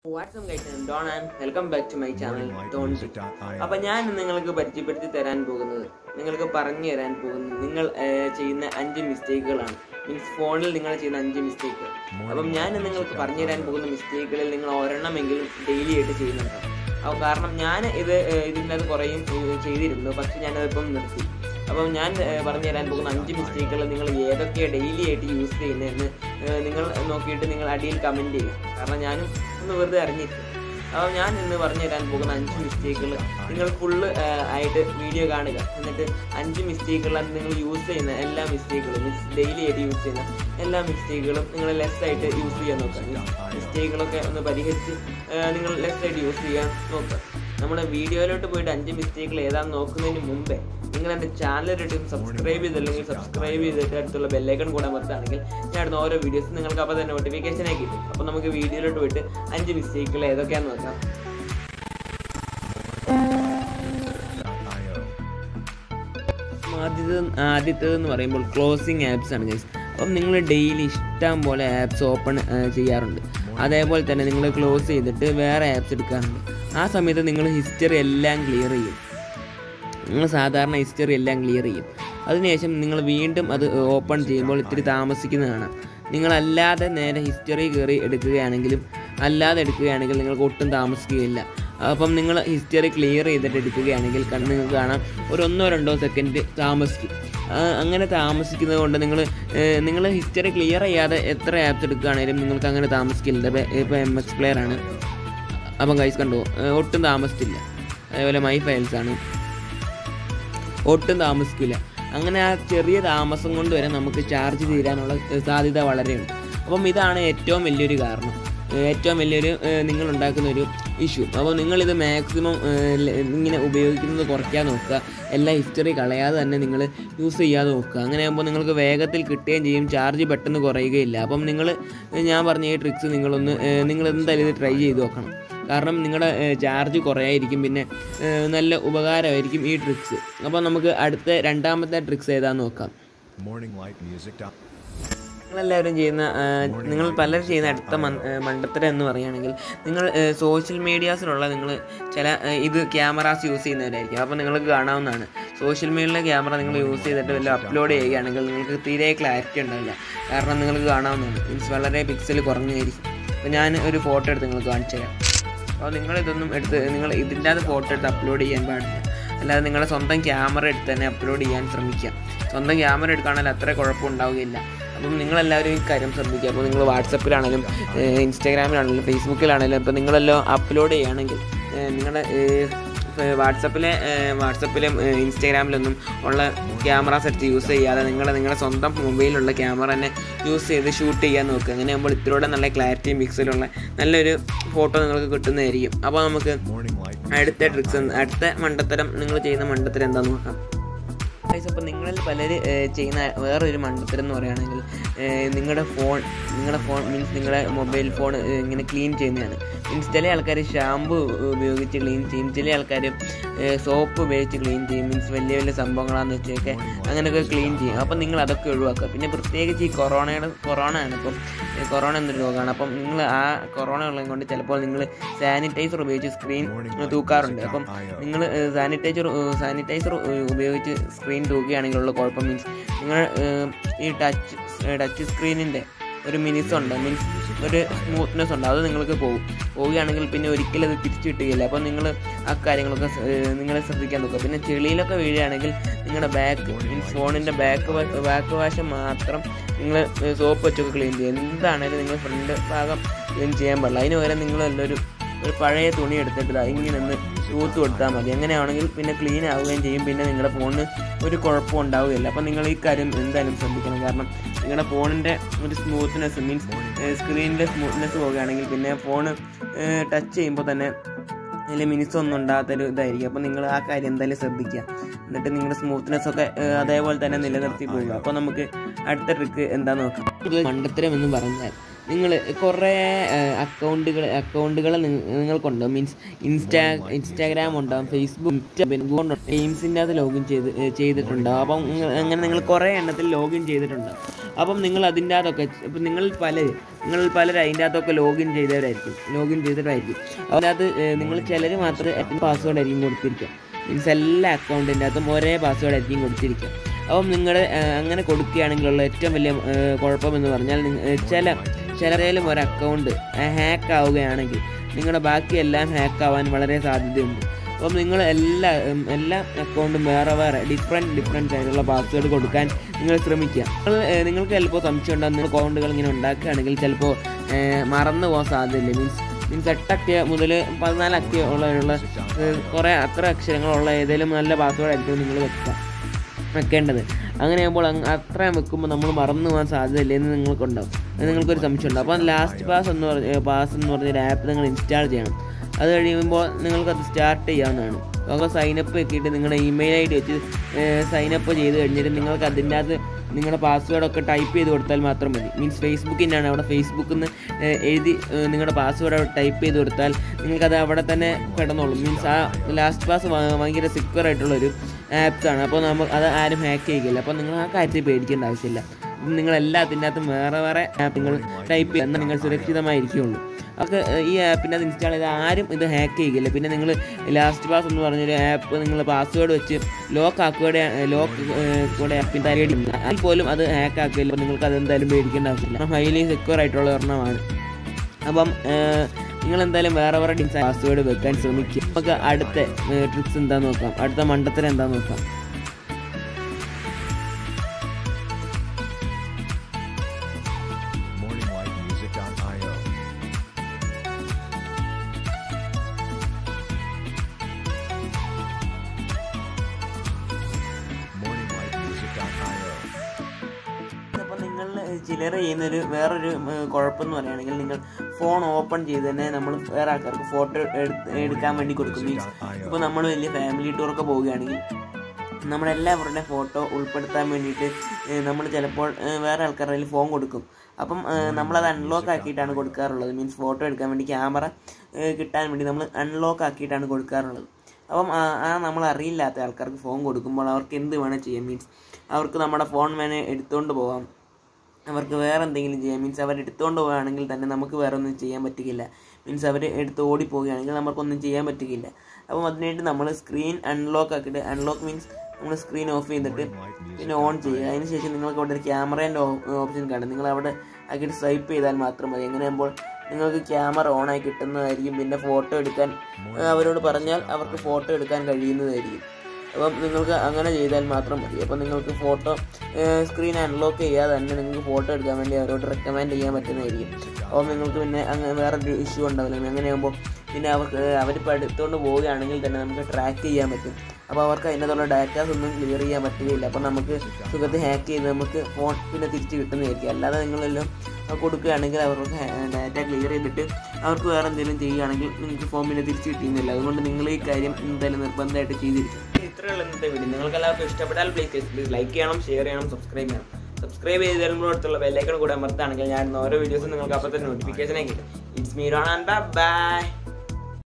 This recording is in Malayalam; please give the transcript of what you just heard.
WhatsApp guys Don and welcome back to my channel Don Music.io. അപ്പൊ ഞാൻ ഇന്ന് നിങ്ങൾക്ക് പരിചയപ്പെടുത്തി തരാൻ പോകുന്നത് നിങ്ങൾക്ക് പറഞ്ഞു തരാൻ പോകുന്നത് നിങ്ങൾ ഏർ, ചെയ്യുന്ന അഞ്ച് മിസ്റ്റേക്കുകളാണ് മീൻസ് ഫോണിൽ നിങ്ങൾ ചെയ്യുന്ന അഞ്ച് മിസ്റ്റേക്ക് അപ്പം ഞാൻ ഇന്ന് നിങ്ങൾക്ക് പറഞ്ഞു തരാൻ പോകുന്ന മിസ്റ്റേക്കുകളിൽ നിങ്ങൾ ഒരെണ്ണമെങ്കിലും ഡെയിലി ആയിട്ട് ചെയ്യുന്നുണ്ട് അപ്പോൾ കാരണം ഞാൻ ഇത് ഏർ, ഇതിൻ്റെ അത് കുറേയും ഏർ, ചെയ്തിരുന്നു പക്ഷെ ഞാനതിപ്പം നിർത്തി അപ്പം ഞാൻ ഏർ, പറഞ്ഞു തരാൻ പോകുന്ന അഞ്ച് മിസ്റ്റേക്കുകൾ നിങ്ങൾ ഏതൊക്കെയാണ് ഡെയിലി ആയിട്ട് യൂസ് ചെയ്യുന്നതെന്ന് ഏർ, നിങ്ങൾ നോക്കിയിട്ട് നിങ്ങൾ അടിയിൽ കമൻറ്റ് ചെയ്യുക കാരണം ഞാനും ഒന്ന് വെറുതെ അറിഞ്ഞിരിക്കും അപ്പോൾ ഞാൻ ഇന്ന് പറഞ്ഞു തരാൻ പോകുന്ന അഞ്ച് മിസ്റ്റേക്കുകൾ നിങ്ങൾ ഫുള്ള് ആയിട്ട് വീഡിയോ കാണുക എന്നിട്ട് അഞ്ച് മിസ്റ്റേക്കുകളാണ് നിങ്ങൾ യൂസ് ചെയ്യുന്ന എല്ലാ മിസ്റ്റേക്കുകളും മീൻസ് ഡെയിലി ആയിട്ട് യൂസ് ചെയ്യുന്ന എല്ലാ മിസ്റ്റേക്കുകളും നിങ്ങൾ ലെസ് ആയിട്ട് യൂസ് ചെയ്യാൻ നോക്കുക മിസ്റ്റേക്കുകളൊക്കെ ഒന്ന് പരിഹരിച്ച് ഏർ, നിങ്ങൾ ലെസ് ആയിട്ട് യൂസ് ചെയ്യാൻ നോക്കുക നമ്മുടെ വീഡിയോയിലോട്ട് പോയിട്ട് അഞ്ച് മിസ്റ്റേക്കുകൾ ഏതാണെന്ന് നോക്കുന്നതിന് മുമ്പേ നിങ്ങൾ എൻ്റെ ചാനലിട്ട് സബ്സ്ക്രൈബ് ചെയ്തില്ലെങ്കിൽ സബ്സ്ക്രൈബ് ചെയ്തിട്ട് അടുത്തുള്ള ബെല്ലൈക്കൺ കൂടെ അമർത്താണെങ്കിൽ ഞാൻ അടുത്ത ഓരോ വീഡിയോസ് നിങ്ങൾക്ക് അപ്പോൾ തന്നെ നോട്ടിഫിക്കേഷൻ ആയി കിട്ടും അപ്പോൾ നമുക്ക് വീഡിയോയിലോട്ട് പോയിട്ട് അഞ്ച് മിസ്റ്റേക്കുകൾ ഏതൊക്കെയാണെന്ന് നോക്കാം ആദ്യത്തെ ആദ്യത്തേതെന്ന് പറയുമ്പോൾ ക്ലോസിങ് ആപ്സ് ആണ് ഗൈസ് അപ്പം നിങ്ങൾ ഡെയിലി ഇഷ്ടം പോലെ ആപ്സ് ഓപ്പൺ ചെയ്യാറുണ്ട് അതേപോലെ തന്നെ നിങ്ങൾ ക്ലോസ് ചെയ്തിട്ട് വേറെ ആപ്സ് എടുക്കാറുണ്ട് ആ സമയത്ത് നിങ്ങൾ ഹിസ്റ്ററി എല്ലാം ക്ലിയർ ചെയ്യും നിങ്ങൾ സാധാരണ ഹിസ്റ്ററി എല്ലാം ക്ലിയർ ചെയ്യും അതിനുശേഷം നിങ്ങൾ വീണ്ടും അത് ഓപ്പൺ ചെയ്യുമ്പോൾ ഇത്തിരി താമസിക്കുന്നതാണ് നിങ്ങളല്ലാതെ നേരെ ഹിസ്റ്ററി കയറി എടുക്കുകയാണെങ്കിലും അല്ലാതെ എടുക്കുകയാണെങ്കിൽ നിങ്ങൾക്ക് ഒട്ടും താമസിക്കുകയില്ല അപ്പം നിങ്ങൾ ഹിസ്റ്ററി ക്ലിയർ ചെയ്തിട്ട് എടുക്കുകയാണെങ്കിൽ കണ്ണ് നിങ്ങൾക്ക് കാണാം ഒരു ഒന്നോ രണ്ടോ സെക്കൻഡ് താമസിക്കും ആ, അങ്ങനെ താമസിക്കുന്നത് കൊണ്ട് നിങ്ങൾ നിങ്ങൾ ഹിസ്റ്ററി ക്ലിയർ ചെയ്യാതെ എത്ര ആപ്സ് എടുക്കുകയാണെങ്കിലും നിങ്ങൾക്ക് അങ്ങനെ താമസിക്കില്ല ഇപ്പോൾ എം എക്സ് പ്ലെയർ ആണ് അപ്പം കൈസ് കണ്ടു ഏ, ഒട്ടും താമസിച്ചില്ല അതേപോലെ മൈ ഫയൽസ് ആണ് ഒട്ടും താമസിക്കില്ല അങ്ങനെ ആ ചെറിയ താമസം കൊണ്ട് വരെ നമുക്ക് ചാർജ് തീരാനുള്ള ഏഹ്, സാധ്യത വളരെയുണ്ട് അപ്പം ഇതാണ് ഏറ്റവും വലിയൊരു കാരണം ഏഹ്, ഏറ്റവും വലിയൊരു ഏഹ്, നിങ്ങൾ ഉണ്ടാക്കുന്ന ഒരു ഇഷ്യൂ അപ്പോൾ നിങ്ങളിത് മാക്സിമം ഇങ്ങനെ ഉപയോഗിക്കുന്നത് കുറയ്ക്കാൻ നോക്കുക എല്ലാ ഹിസ്റ്ററി കളയാതെ തന്നെ നിങ്ങൾ യൂസ് ചെയ്യാതെ നോക്കുക അങ്ങനെ ആകുമ്പോൾ നിങ്ങൾക്ക് വേഗത്തിൽ കിട്ടുകയും ചെയ്യും ചാർജ് പെട്ടെന്ന് കുറയുകയില്ല അപ്പം നിങ്ങൾ ഞാൻ പറഞ്ഞ ഈ ട്രിക്സ് നിങ്ങളൊന്ന് ഏഹ്, നിങ്ങൾ എന്തായാലും ഇത് ട്രൈ ചെയ്ത് നോക്കണം കാരണം നിങ്ങളുടെ ചാർജ് കുറയായിരിക്കും പിന്നെ ഏഹ്, നല്ല ഉപകാരമായിരിക്കും ഈ ട്രിക്സ് അപ്പോൾ നമുക്ക് അടുത്ത രണ്ടാമത്തെ ട്രിക്സ് ഏതാന്ന് നോക്കാം Morning Light Music. നിങ്ങളെല്ലാവരും ചെയ്യുന്ന ഏഹ്, നിങ്ങൾ പലരും ചെയ്യുന്ന അടുത്ത മൺ- ഏഹ്, മണ്ടത്തരം എന്ന് പറയുകയാണെങ്കിൽ നിങ്ങൾ സോഷ്യൽ മീഡിയാസിലുള്ള നിങ്ങൾ ചില ഏഹ്, ഇത് ക്യാമറാസ് യൂസ് ചെയ്യുന്നവരായിരിക്കും അപ്പോൾ നിങ്ങൾക്ക് കാണാവുന്നതാണ് സോഷ്യൽ മീഡിയയിലെ ക്യാമറ നിങ്ങൾ യൂസ് ചെയ്തിട്ട് വല്ല അപ്ലോഡ് ചെയ്യുകയാണെങ്കിൽ നിങ്ങൾക്ക് തീരെ ക്ലാരിറ്റി ഉണ്ടാവില്ല കാരണം നിങ്ങൾക്ക് കാണാവുന്നതാണ് മീൻസ് വളരെ പിക്സൽ കുറഞ്ഞായിരിക്കും അപ്പോൾ ഞാൻ ഒരു ഫോട്ടോ എടുത്ത് നിങ്ങൾക്ക് കാണിച്ചു തരാം അപ്പോൾ നിങ്ങൾ ഇതൊന്നും എടുത്ത് നിങ്ങൾ ഇതിൻ്റെ അത് ഫോട്ടോ എടുത്ത് അപ്ലോഡ് ചെയ്യാൻ പാടില്ല അല്ലാതെ നിങ്ങളുടെ സ്വന്തം ക്യാമറ എടുത്ത് തന്നെ അപ്ലോഡ് ചെയ്യാൻ ശ്രമിക്കുക സ്വന്തം ക്യാമറ എടുക്കുകയാണെങ്കിൽ അത്ര കുഴപ്പമുണ്ടാവുകയില്ല അപ്പം നിങ്ങളെല്ലാവരും ഈ കാര്യം ശ്രദ്ധിക്കുക അപ്പോൾ നിങ്ങൾ വാട്സപ്പിലാണെങ്കിലും ഏഹ്, ഇൻസ്റ്റാഗ്രാമിലാണെങ്കിലും ഫേസ്ബുക്കിലാണെങ്കിലും ഇപ്പോൾ നിങ്ങളെല്ലാം അപ്ലോഡ് ചെയ്യുകയാണെങ്കിൽ ഏഹ്, നിങ്ങളുടെ ഏഹ്, ഏഹ്, വാട്സപ്പിലെ ഏഹ്, വാട്സപ്പിലും ഏഹ്, ഇൻസ്റ്റാഗ്രാമിലൊന്നും ഉള്ള ക്യാമറാസ് എടുത്ത് യൂസ് ചെയ്യാതെ നിങ്ങൾ നിങ്ങളുടെ സ്വന്തം മൊബൈലിലുള്ള ക്യാമറ തന്നെ യൂസ് ചെയ്ത് ഷൂട്ട് ചെയ്യാൻ നോക്കുക അങ്ങനെ ആകുമ്പോൾ ഇത്തിലൂടെ നല്ല ക്ലാരിറ്റിയും പിക്സലുള്ള നല്ലൊരു ഫോട്ടോ നിങ്ങൾക്ക് കിട്ടുന്നതായിരിക്കും അപ്പോൾ നമുക്ക് Morning Light. അടുത്ത ട്രിക്സ് അടുത്ത മണ്ടത്തരം നിങ്ങൾ ചെയ്യുന്ന മണ്ടത്തരം എന്താന്ന് നോക്കാം ഗൈസ് അപ്പോൾ നിങ്ങളിൽ പലര് ഏഹ്, ചെയ്യുന്ന വേറൊരു മണ്ടത്തരം എന്ന് പറയുകയാണെങ്കിൽ ഏഹ്, നിങ്ങളുടെ ഫോൺ നിങ്ങളുടെ ഫോൺ മീൻസ് നിങ്ങളുടെ മൊബൈൽ ഫോൺ ഏഹ്, ഇങ്ങനെ ക്ലീൻ ചെയ്യുന്നതാണ് മീൻസ് ചില ആൾക്കാർ ഷാമ്പു ഉപയോഗിച്ച് ക്ലീൻ ചെയ്യും ചില ആൾക്കാർ സോപ്പ് ഉപയോഗിച്ച് ക്ലീൻ ചെയ്യും മീൻസ് വലിയ വലിയ സംഭവങ്ങളാണെന്ന് വെച്ചൊക്കെ അങ്ങനെയൊക്കെ ക്ലീൻ ചെയ്യും അപ്പം നിങ്ങൾ അതൊക്കെ ഒഴിവാക്കുക പിന്നെ പ്രത്യേകിച്ച് ഈ കൊറോണയുടെ കൊറോണ ആണ് ഇപ്പം ഏഹ്, കൊറോണ എന്നൊരു രോഗമാണ് അപ്പം നിങ്ങൾ ആ കൊറോണ ഉള്ളത് കൊണ്ട് ചിലപ്പോൾ നിങ്ങൾ സാനിറ്റൈസർ ഉപയോഗിച്ച് സ്ക്രീൻ തൂക്കാറുണ്ട് അപ്പം നിങ്ങൾ സാനിറ്റൈസർ സാനിറ്റൈസർ ഉപയോഗിച്ച് സ്ക്രീൻ തൂക്കുകയാണെങ്കിലുള്ള കുഴപ്പം മീൻസ് നിങ്ങൾ ഈ ടച്ച് ടച്ച് സ്ക്രീനിൻ്റെ ഒരു മിനിസ് ഉണ്ട് മീൻസ് ഒരു സ്മൂത്ത്നെസ് ഉണ്ട് അത് നിങ്ങൾക്ക് പോകും പോവുകയാണെങ്കിൽ പിന്നെ ഒരിക്കലും അത് തിരിച്ചു കിട്ടുകയില്ല അപ്പോൾ നിങ്ങൾ ആ കാര്യങ്ങളൊക്കെ നിങ്ങൾ ശ്രദ്ധിക്കാൻ നോക്കുക പിന്നെ ചെളിയിലൊക്കെ വീഴുകയാണെങ്കിൽ നിങ്ങളുടെ ബാക്ക് മീൻസ് ഫോണിൻ്റെ ബാക്ക് ബാക്ക് വശം മാത്രം നിങ്ങൾ സോപ്പ് വെച്ചൊക്കെ ക്ലീൻ ചെയ്യുക എന്താണേലും നിങ്ങൾ ഫ്രണ്ട് ഭാഗം ക്ലീൻ ചെയ്യാൻ പാടില്ല അതിന് പകരം നിങ്ങൾ ഒരു ഒരു പഴയ തുണി എടുത്തിട്ട് ദാ ഇങ്ങനെ ഒന്ന് തൂത്ത് കൊടുത്താൽ മതി അങ്ങനെയാണെങ്കിൽ പിന്നെ ക്ലീൻ ആവുകയും ചെയ്യും പിന്നെ നിങ്ങളുടെ ഫോണിന് ഒരു കുഴപ്പവും ഉണ്ടാവുകയില്ല അപ്പം നിങ്ങൾ ഈ കാര്യം എന്തായാലും ശ്രദ്ധിക്കണം കാരണം നിങ്ങളുടെ ഫോണിൻ്റെ ഒരു സ്മൂത്ത്നെസ് മീൻസ് സ്ക്രീനിൻ്റെ സ്മൂത്ത്നെസ് പോവുകയാണെങ്കിൽ പിന്നെ ഫോൺ ടച്ച് ചെയ്യുമ്പോൾ തന്നെ അതിൽ മിനിറ്റ്സ് ഒന്നും ഉണ്ടാകാത്തൊരു ഇതായിരിക്കും അപ്പോൾ നിങ്ങൾ ആ കാര്യം എന്തായാലും ശ്രദ്ധിക്കുക എന്നിട്ട് നിങ്ങളുടെ സ്മൂത്ത്നെസ് ഒക്കെ ഏഹ്, അതേപോലെ തന്നെ നിലനിർത്തി പോവുക അപ്പോൾ നമുക്ക് അടുത്ത ട്രിക്ക് എന്താണെന്ന് നോക്കാം ഇത് മണ്ടത്തരം എന്ന് പറഞ്ഞാൽ നിങ്ങൾ കുറേ അക്കൗണ്ടുകൾ അക്കൗണ്ടുകൾ നിങ്ങൾക്കുണ്ടാവും മീൻസ് ഇൻസ്റ്റാ ഇൻസ്റ്റാഗ്രാം ഉണ്ടാവും ഫേസ്ബുക്ക് ഗെയിംസിൻ്റെ അത് ലോഗിൻ ചെയ്ത് ഏ, ചെയ്തിട്ടുണ്ടാവും അപ്പം നിങ്ങൾ- അങ്ങനെ നിങ്ങൾ കുറേ എണ്ണത്തിൽ ലോഗിൻ ചെയ്തിട്ടുണ്ടാവും അപ്പം നിങ്ങൾ അതിൻ്റെ അകത്തൊക്കെ ഇപ്പം നിങ്ങൾ പലർ നിങ്ങൾ പലർ അതിൻ്റെ അകത്തൊക്കെ ലോഗിൻ ചെയ്തവരായിരിക്കും ലോഗിൻ ചെയ്തിട്ടായിരിക്കും അതിനകത്ത് നിങ്ങൾ ചിലർ മാത്രമേ പാസ്വേഡ് ആയിരിക്കും കൊടുത്തിരിക്കുക മീൻസ് എല്ലാ അക്കൗണ്ടിൻ്റെ അകത്തും ഒരേ പാസ്വേഡ് ആയിരിക്കും കൊടുത്തിരിക്കുക അപ്പം നിങ്ങൾ അങ്ങനെ കൊടുക്കുകയാണെങ്കിലുള്ള ഏറ്റവും വലിയ ഏ, കുഴപ്പമെന്ന് പറഞ്ഞാൽ നിങ്ങ- ഏ, ചില ചിലരേലും ഒരു അക്കൗണ്ട് ഹാക്ക് ആവുകയാണെങ്കിൽ നിങ്ങളുടെ ബാക്കിയെല്ലാം ഹാക്ക് ആവാൻ വളരെ സാധ്യതയുണ്ട് അപ്പം നിങ്ങൾ എല്ലാ ഉം, എല്ലാ അക്കൗണ്ടും വേറെ വേറെ ഡിഫറെൻറ്റ് ഡിഫറെൻറ്റ് ആയിട്ടുള്ള പാസ്വേഡ് കൊടുക്കാൻ നിങ്ങൾ ശ്രമിക്കുക നിങ്ങൾ ഏ, നിങ്ങൾക്ക് ചിലപ്പോൾ സംശയം ഉണ്ടാകും നിങ്ങൾ അക്കൗണ്ടുകൾ ഇങ്ങനെ ഉണ്ടാക്കുകയാണെങ്കിൽ ചിലപ്പോൾ ഏ, മറന്നു പോകാൻ സാധ്യതയില്ല മീൻസ് മീൻസ് എട്ടക്ക മുതൽ പതിനാലക്ക ഉള്ള കുറേ അത്ര അക്ഷരങ്ങളുള്ള ഏതെങ്കിലും നല്ല പാസ്വേഡ് ആയിരിക്കും നിങ്ങൾ വെക്കുക വെക്കേണ്ടത് അങ്ങനെ ആകുമ്പോൾ അങ്ങ് അത്രയും വെക്കുമ്പോൾ നമ്മൾ മറന്നു പോകാൻ സാധ്യതയില്ല എന്ന് നിങ്ങൾക്കുണ്ടാവും അത് നിങ്ങൾക്കൊരു സംശയം ഉണ്ടാവും അപ്പോൾ ലാസ്റ്റ് പാസ് എന്ന് പറഞ്ഞ പാസ് എന്ന് പറഞ്ഞൊരു ആപ്പ് നിങ്ങൾ ഇൻസ്റ്റാൾ ചെയ്യണം അത് കഴിയുമ്പോൾ നിങ്ങൾക്കത് സ്റ്റാർട്ട് ചെയ്യാവുന്നതാണ് അപ്പോൾ സൈനപ്പ് വെക്കിയിട്ട് നിങ്ങളുടെ ഇമെയിൽ ഐ ഡി വെച്ച് സൈനപ്പ് ചെയ്ത് കഴിഞ്ഞിട്ട് നിങ്ങൾക്ക് അതിൻ്റെ അകത്ത് നിങ്ങളുടെ പാസ്വേഡൊക്കെ ടൈപ്പ് ചെയ്ത് കൊടുത്താൽ മാത്രം മതി മീൻസ് ഫേസ്ബുക്കിനാണ് അവിടെ ഫേസ്ബുക്കിൽ നിന്ന് എഴുതി ഏഹ്, നിങ്ങളുടെ പാസ്വേഡ് അവിടെ ടൈപ്പ് ചെയ്ത് കൊടുത്താൽ നിങ്ങൾക്കത് അവിടെ തന്നെ കിടന്നോളും മീൻസ് ആ ലാസ്റ്റ് പാസ് ഭയങ്കര സെക്യൂർ ആയിട്ടുള്ളൊരു ആപ്സ് ആണ് അപ്പോൾ നമ്മൾ അത് ആരും ഹാക്ക് ചെയ്യില്ല അപ്പോൾ നിങ്ങൾ ആ കാര്യത്തിൽ പേടിക്കേണ്ട ആവശ്യമില്ല ഇത് നിങ്ങൾ എല്ലാത്തിൻ്റെ അകത്തും വേറെ വേറെ ആപ്പ് നിങ്ങൾ ടൈപ്പ് ചെയ്യുക എന്നാൽ നിങ്ങൾ സുരക്ഷിതമായിരിക്കുള്ളൂ അപ്പോൾ ഈ ആപ്പിൻ്റെ അത് ഇൻസ്റ്റാൾ ചെയ്ത് ആരും ഇത് ഹാക്ക് ചെയ്യില്ല പിന്നെ നിങ്ങൾ ലാസ്റ്റ് പാസ് എന്ന് പറഞ്ഞൊരു ആപ്പ് നിങ്ങൾ പാസ്വേഡ് വെച്ച് ലോക്ക് ആക്കുകയുടെ ലോക്ക് കൂടെ ആപ്പിൻ്റെ തരേടി അതിൽ പോലും അത് ഹാക്ക് ആക്കില്ല അപ്പോൾ നിങ്ങൾക്ക് അത് എന്തായാലും പേടിക്കേണ്ട ആവശ്യമില്ല ഹൈലി സെക്യൂർ ആയിട്ടുള്ള ഒരെണ്ണമാണ് അപ്പം നിങ്ങൾ എന്തായാലും വേറെ വേറെ ഡിൻസ് പാസ്വേഡ് വെക്കാൻ ശ്രമിക്കുക നമുക്ക് അടുത്ത ട്രിക്സ് എന്താന്ന് നോക്കാം അടുത്ത മണ്ടത്തരം എന്താന്ന് നോക്കാം morninglightmusic.io. morninglightmusic.io. അപ്പോൾ നിങ്ങൾ ചിലർ ചെയ്യുന്നൊരു വേറൊരു ഉം, കുഴപ്പമെന്ന് പറയുകയാണെങ്കിൽ നിങ്ങൾ ഫോൺ ഓപ്പൺ ചെയ്ത് തന്നെ നമ്മൾ വേറെ ആൾക്കാർക്ക് ഫോട്ടോ എടുക്കാൻ വേണ്ടി കൊടുക്കും മീൻസ് ഇപ്പോൾ നമ്മൾ വലിയ ഫാമിലി ടൂറൊക്കെ പോവുകയാണെങ്കിൽ നമ്മളെല്ലാവരുടെയും ഫോട്ടോ ഉൾപ്പെടുത്താൻ വേണ്ടിയിട്ട് നമ്മൾ ചിലപ്പോൾ ഏഹ്, വേറെ ആൾക്കാരുടെ കയ്യിൽ ഫോൺ കൊടുക്കും അപ്പം ഏഹ്, നമ്മളത് അൺലോക്ക് ആക്കിയിട്ടാണ് കൊടുക്കാറുള്ളത് മീൻസ് ഫോട്ടോ എടുക്കാൻ വേണ്ടി ക്യാമറ കിട്ടാൻ വേണ്ടി നമ്മൾ അൺലോക്ക് ആക്കിയിട്ടാണ് കൊടുക്കാറുള്ളത് അപ്പം ആ ആ നമ്മൾ അറിയില്ലാത്ത ആൾക്കാർക്ക് ഫോൺ കൊടുക്കുമ്പോൾ അവർക്ക് എന്ത് വേണേൽ ചെയ്യാം മീൻസ് അവർക്ക് നമ്മുടെ ഫോൺ വേണേൽ എടുത്തുകൊണ്ട് പോകാം അവർക്ക് വേറെ എന്തെങ്കിലും ചെയ്യാം മീൻസ് അവർ എടുത്തുകൊണ്ട് പോവുകയാണെങ്കിൽ തന്നെ നമുക്ക് വേറെ ഒന്നും ചെയ്യാൻ പറ്റുകയില്ല മീൻസ് അവർ എടുത്ത് ഓടിപ്പോവുകയാണെങ്കിൽ നമുക്കൊന്നും ചെയ്യാൻ പറ്റുകയില്ല അപ്പം അതിനായിട്ട് നമ്മൾ സ്ക്രീൻ അൺലോക്ക് ആക്കിയിട്ട് അൺലോക്ക് മീൻസ് നമ്മൾ സ്ക്രീൻ ഓഫ് ചെയ്തിട്ട് പിന്നെ ഓൺ ചെയ്യുക അതിന് ശേഷം നിങ്ങൾക്ക് അവിടെ ഒരു ക്യാമറേൻ്റെ ഓപ്ഷൻ കാണും നിങ്ങൾ അവിടെ ആക്കിയിട്ട് സ്വൈപ്പ് ചെയ്താൽ മാത്രം മതി എങ്ങനെയാകുമ്പോൾ നിങ്ങൾക്ക് ക്യാമറ ഓണായി കിട്ടുന്നതായിരിക്കും പിന്നെ ഫോട്ടോ എടുക്കാൻ ഏഹ്, അവരോട് പറഞ്ഞാൽ അവർക്ക് ഫോട്ടോ എടുക്കാൻ കഴിയുന്നതായിരിക്കും അപ്പം നിങ്ങൾക്ക് അങ്ങനെ ചെയ്താൽ മാത്രം മതി അപ്പം നിങ്ങൾക്ക് ഫോട്ടോ സ്ക്രീൻ അൺലോക്ക് ചെയ്യാതെ തന്നെ നിങ്ങൾക്ക് ഫോട്ടോ എടുക്കാൻ വേണ്ടി അവരോട് റെക്കമെൻഡ് ചെയ്യാൻ പറ്റുന്നതായിരിക്കും അപ്പം നിങ്ങൾക്ക് പിന്നെ അങ്ങനെ വേറൊരു ഇഷ്യൂ ഉണ്ടാവില്ല അങ്ങനെയാകുമ്പോൾ പിന്നെ അവർക്ക് അവരിപ്പോൾ എടുത്തുകൊണ്ട് പോവുകയാണെങ്കിൽ തന്നെ നമുക്ക് ട്രാക്ക് ചെയ്യാൻ പറ്റും അപ്പോൾ അവർക്ക് അതിനകത്തുള്ള ഡാറ്റാസ് ഒന്നും ക്ലിയർ ചെയ്യാൻ പറ്റുകയില്ല അപ്പോൾ നമുക്ക് സുഖത്തിൽ ഹാക്ക് ചെയ്ത് നമുക്ക് ഫോൺ പിന്നെ തിരിച്ച് കിട്ടുന്നതായിരിക്കും അല്ലാതെ നിങ്ങളെല്ലാം കൊടുക്കുകയാണെങ്കിൽ അവർക്ക് ഡാറ്റ ക്ലിയർ ചെയ്തിട്ട് അവർക്ക് വേറെ എന്തെങ്കിലും ചെയ്യുകയാണെങ്കിൽ നിങ്ങൾക്ക് ഫോം പിന്നെ തിരിച്ച് കിട്ടുന്നില്ല അതുകൊണ്ട് നിങ്ങൾ ഈ കാര്യം എന്തായാലും നിർബന്ധമായിട്ട് ചെയ്തിരിക്കും ഇത്രയുള്ള ഇന്നത്തെ വീഡിയോ നിങ്ങൾക്ക് എല്ലാവർക്കും ഇഷ്ടപ്പെട്ടാൽ പ്ലീസ് പ്ലീസ് ലൈക്ക് ചെയ്യണം ഷെയർ ചെയ്യണം സബ്സ്ക്രൈബ് ചെയ്യണം സബ്സ്ക്രൈബ് ചെയ്ത് തരുമ്പോൾ അടുത്തുള്ള ബെല്ലൈക്കൺ കൂടെ അമർത്താണെങ്കിൽ ഞാൻ ഓരോ വീഡിയോസും നിങ്ങൾക്ക് അപ്പോൾ തന്നെ നോട്ടിഫിക്കേഷനായി കിട്ടും it's me Ron and by